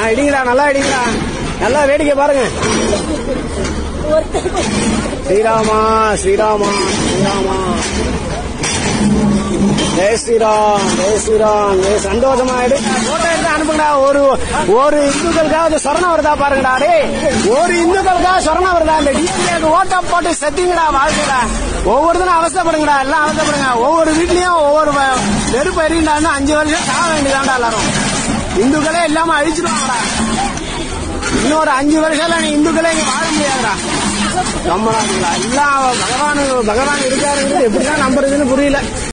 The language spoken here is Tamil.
இடிங்கடா நல்லா இடிங்கடா நல்லா வேடிக்கை பாருங்க ஸ்ரீராமா ஸ்ரீராமா ஸ்ரீராமா ஜெய் ஸ்ரீராம் ஜெய் ஸ்ரீராம் ஜெய் சந்தோஷமா எடுங்க போட்டோ எடுத்து அனுப்புங்கடா ஒரு ஒரு இந்துக்களுக்காவது சொரணம் வருதா பாருங்கடா டேய் ஒரு இந்துக்களுக்காக சொரணம் வருதா இந்த டிஎம்கேக்கு ஓட்ட போட்டு செத்தீங்கடா வாழ்க்கையில ஒவ்வொருத்தரும் அவஸ்தைப்படுங்கடா எல்லாம் அவஸ்தைப்படுங்க ஒவ்வொரு வீட்லயும் ஒவ்வொரு வ- நெருப்பு எறிண்டான்னு அஞ்சு வருஷம் சாக வேண்டியதாண்டா எல்லாரும் இந்துக்களே இல்லாம அழிச்சிருவாங்கடா இன்னொரு அஞ்சு வருஷம் நீ இந்துக்களே இங்க வாழ முடியாதுடா நம்பலாங்களா எல்லாம் பகவான் பகவான் இருக்காருங்கிறது எப்படிதான் நம்புறதுன்னு புரியல